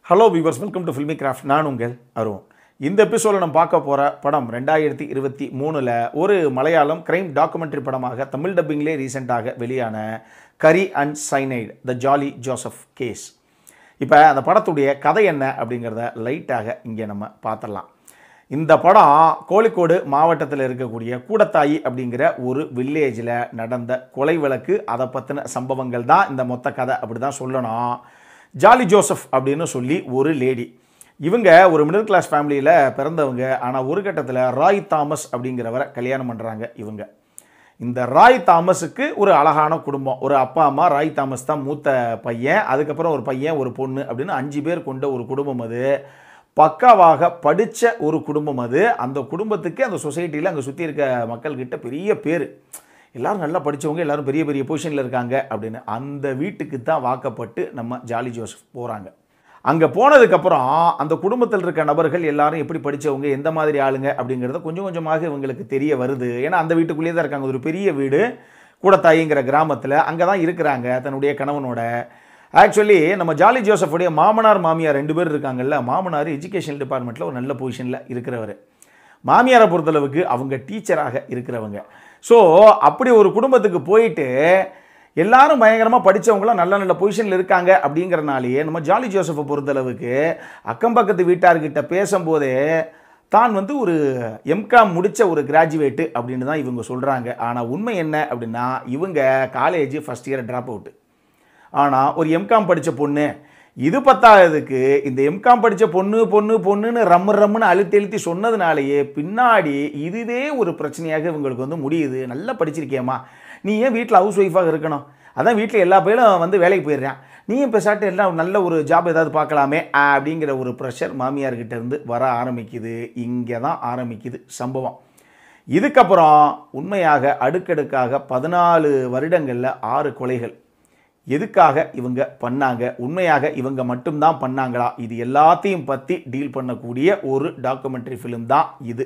hello viewers welcome to filmy craft நான் உங்கள் அருண் இந்த எபிசோடில் நம்ம பார்க்க போகிற படம் ரெண்டாயிரத்தி இருபத்தி மூணில் ஒரு மலையாளம் கிரைம் டாக்குமெண்ட்ரி படமாக தமிழ் டப்பிங்லே ரீசெண்டாக வெளியான curry and cyanide the Jolly Joseph case இப்போ அந்த படத்துடைய கதை என்ன அப்படிங்கிறத லைட்டாக இங்கே நம்ம பார்த்துடலாம் இந்த படம் கோழிக்கோடு மாவட்டத்தில் இருக்கக்கூடிய கூடத்தாயி அப்படிங்கிற ஒரு வில்லேஜில் நடந்த கொலை வழக்கு அதை பற்றின சம்பவங்கள் தான் இந்த மொத்த கதை அப்படி தான் சொல்லணும் ஜாலி ஜோசப் அப்படின்னு சொல்லி ஒரு லேடி இவங்க ஒரு மிடில் கிளாஸ் ஃபேமிலியில் பிறந்தவங்க ஆனால் ஒரு கட்டத்தில் ராய் தாமஸ் அப்படிங்கிறவரை கல்யாணம் பண்ணுறாங்க இவங்க இந்த ராய் தாமஸுக்கு ஒரு அழகான குடும்பம் ஒரு அப்பா அம்மா ராய் தாமஸ் தான் மூத்த பையன் அதுக்கப்புறம் ஒரு பையன் ஒரு பொண்ணு அப்படின்னு அஞ்சு பேர் கொண்ட ஒரு குடும்பம் அது பக்காவாக படித்த ஒரு குடும்பம் அது அந்த குடும்பத்துக்கு அந்த சொசைட்டியில் அங்கே சுற்றி இருக்க மக்கள்கிட்ட பெரிய பேர் எல்லாரும் நல்லா படித்தவங்க எல்லாரும் பெரிய பெரிய பொசிஷனில் இருக்காங்க அப்படின்னு அந்த வீட்டுக்கு தான் வாக்கப்பட்டு நம்ம ஜாலி ஜோசப் போகிறாங்க அங்கே போனதுக்கப்புறம் அந்த குடும்பத்தில் இருக்க நபர்கள் எல்லாரும் எப்படி படித்தவங்க எந்த மாதிரி ஆளுங்க அப்படிங்கிறத கொஞ்சம் கொஞ்சமாக இவங்களுக்கு தெரிய வருது ஏன்னா அந்த வீட்டுக்குள்ளேயே தான் இருக்காங்க ஒரு பெரிய வீடு கூடத்தாயிங்கிற கிராமத்தில் அங்கே தான் இருக்கிறாங்க தன்னுடைய கணவனோட ஆக்சுவலி நம்ம ஜாலி ஜோசஃபுடைய மாமனார் மாமியார் ரெண்டு பேர் இருக்காங்கல்ல மாமனார் எஜுகேஷன் டிபார்ட்மெண்ட்டில் ஒரு நல்ல பொசிஷனில் இருக்கிறவர் மாமியாரை பொறுத்தளவுக்கு அவங்க டீச்சராக இருக்கிறவங்க ஸோ அப்படி ஒரு குடும்பத்துக்கு போயிட்டு எல்லாரும் பயங்கரமாக படித்தவங்களாம் நல்ல நல்ல பொசிஷனில் இருக்காங்க அப்படிங்கிறனாலேயே நம்ம ஜாலி ஜோசஃபை பொறுத்தளவுக்கு அக்கம் பக்கத்து வீட்டார்கிட்ட பேசும்போதே தான் வந்து ஒரு எம்காம் முடித்த ஒரு கிராஜுவேட்டு அப்படின்னு தான் இவங்க சொல்கிறாங்க ஆனால் உண்மை என்ன அப்படின்னா இவங்க college first year drop out ஆனால் ஒரு எம்காம் படித்த பொண்ணு இது பத்தாததுக்கு இந்த எம்காம் படித்த பொண்ணு பொண்ணு பொண்ணுன்னு ரம்மு ரம்முன்னு அழுத்தி அழுத்தி சொன்னதுனாலேயே பின்னாடி இதுவே ஒரு பிரச்சனையாக இவங்களுக்கு வந்து முடியுது நல்லா படிச்சிருக்கியம்மா நீ ஏன் வீட்டில் ஹவுஸ் ஒய்ஃபாக இருக்கணும் அதான் வீட்டில் எல்லா பேரும் வந்து வேலைக்கு போயிடுறேன் நீயும் பேசாட்டு எல்லாம் நல்ல ஒரு ஜாப் ஏதாவது பார்க்கலாமே அப்படிங்கிற ஒரு ப்ரெஷர் மாமியார்கிட்ட இருந்து வர ஆரம்பிக்குது இங்கே தான் ஆரம்பிக்குது சம்பவம் இதுக்கப்புறம் உண்மையாக அடுக்கடுக்காக பதினாலு வருடங்களில் ஆறு கொலைகள் எதுக்காக இவங்க பண்ணாங்க உண்மையாக இவங்க மட்டும்தான் பண்ணாங்களா இது எல்லாத்தையும் பற்றி டீல் பண்ணக்கூடிய ஒரு டாக்குமெண்ட்ரி ஃபிலிம் தான் இது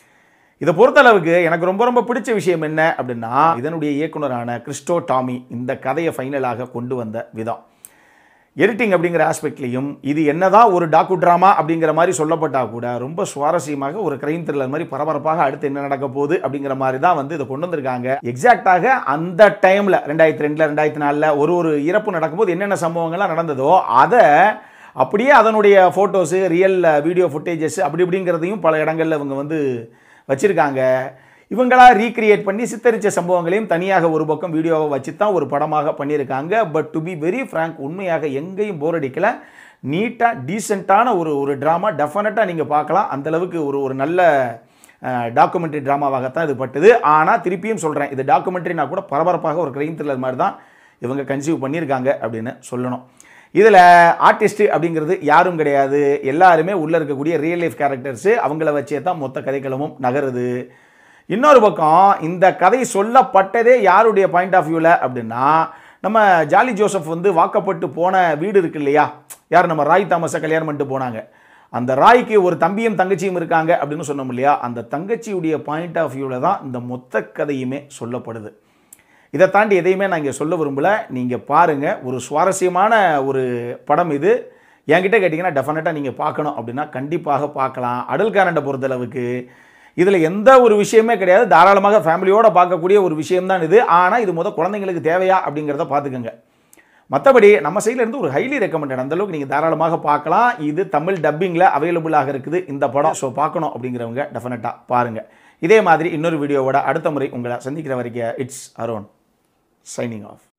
இதை பொறுத்தளவுக்கு எனக்கு ரொம்ப ரொம்ப பிடிச்ச விஷயம் என்ன அப்படின்னா இதனுடைய இயக்குனரான கிறிஸ்டோ டாமி இந்த கதையை ஃபைனலாக கொண்டு வந்த விதம் எடிட்டிங் அப்படிங்கிற ஆஸ்பெக்ட்லையும் இது என்னதான் ஒரு டாக்கு ட்ராமா அப்படிங்கிற மாதிரி சொல்லப்பட்டா கூட ரொம்ப சுவாரஸ்யமாக ஒரு கிரைம் த்ரில்லர் மாதிரி பரபரப்பாக அடுத்து என்ன நடக்க போகுது அப்படிங்கிற மாதிரி தான் வந்து இதை கொண்டு வந்திருக்காங்க எக்ஸாக்டாக அந்த டைமில் ரெண்டாயிரத்தி ரெண்டில் ரெண்டாயிரத்தி நாலில் ஒரு ஒரு இறப்பு நடக்கும்போது என்னென்ன சம்பவங்கள்லாம் நடந்ததோ அதை அப்படியே அதனுடைய ஃபோட்டோஸு ரியல் வீடியோ ஃபுட்டேஜஸ் அப்படி இப்படிங்கிறதையும் பல இடங்களில் இவங்க வந்து வச்சுருக்காங்க இவங்களா ரீக்ரியேட் பண்ணி சித்தரித்த சம்பவங்களையும் தனியாக ஒரு பக்கம் வீடியோவை வச்சு தான் ஒரு படமாக பண்ணியிருக்காங்க but to be very frank உண்மையாக எங்கேயும் போர் அடிக்கல நீட்டாக டீசெண்டான ஒரு ஒரு ட்ராமா டெஃபினட்டாக நீங்கள் பார்க்கலாம் அந்தளவுக்கு ஒரு ஒரு நல்ல டாக்குமெண்ட்ரி ட்ராமாவாகத்தான் இது பட்டுது ஆனால் திருப்பியும் சொல்கிறேன் இது டாக்குமெண்ட்ரினா கூட பரபரப்பாக ஒரு கிரைம் த்ரில்லர் மாதிரி தான் இவங்க கன்சீவ் பண்ணியிருக்காங்க அப்படின்னு சொல்லணும் இதில் ஆர்டிஸ்ட் அப்படிங்கிறது யாரும் கிடையாது எல்லாருமே உள்ளே இருக்கக்கூடிய ரியல் லைஃப் கேரக்டர்ஸு அவங்கள வச்சே தான் மொத்த கதைக்களமும் நகருது இன்னொரு பக்கம் இந்த கதை சொல்லப்பட்டதே யாருடைய பாயிண்ட் ஆஃப் வியூவில் அப்படின்னா நம்ம ஜாலி ஜோசப் வந்து வாக்கப்பட்டு போன வீடு இருக்கு இல்லையா யார் நம்ம ராய் தாமஸை கல்யாணம் பண்ணிட்டு போனாங்க அந்த ராய்க்கு ஒரு தம்பியும் தங்கச்சியும் இருக்காங்க அப்படின்னு சொன்னோம் இல்லையா அந்த தங்கச்சியுடைய பாயிண்ட் ஆஃப் வியூவில் தான் இந்த மொத்த கதையுமே சொல்லப்படுது இதை தாண்டி எதையுமே நான் இங்கே சொல்ல விரும்பல நீங்கள் பாருங்கள் ஒரு சுவாரஸ்யமான ஒரு படம் இது என்கிட்ட கேட்டிங்கன்னா டெஃபினட்டாக நீங்கள் பார்க்கணும் அப்படின்னா கண்டிப்பாக பார்க்கலாம் அடல்காரண்டை பொறுத்தளவுக்கு இதில் எந்த ஒரு விஷயமே கிடையாது தாராளமாக ஃபேமிலியோடு பார்க்கக்கூடிய ஒரு விஷயம்தான் இது ஆனால் இது முதல் குழந்தைங்களுக்கு தேவையா அப்படிங்கிறத பார்த்துக்கோங்க மற்றபடி நம்ம சைட்லேருந்து ஒரு ஹைலி ரெக்கமெண்டட் அந்தளவுக்கு நீங்கள் தாராளமாக பார்க்கலாம் இது தமிழ் டப்பிங்கில் அவைலபிளாக இருக்குது இந்த படம் ஸோ பார்க்கணும் அப்படிங்கிறவங்க டெஃபினட்டாக பாருங்கள் இதே மாதிரி இன்னொரு வீடியோவோட அடுத்த முறை உங்களை சந்திக்கிற வரைக்கும் இட்ஸ் அரோன் சைனிங் ஆஃப்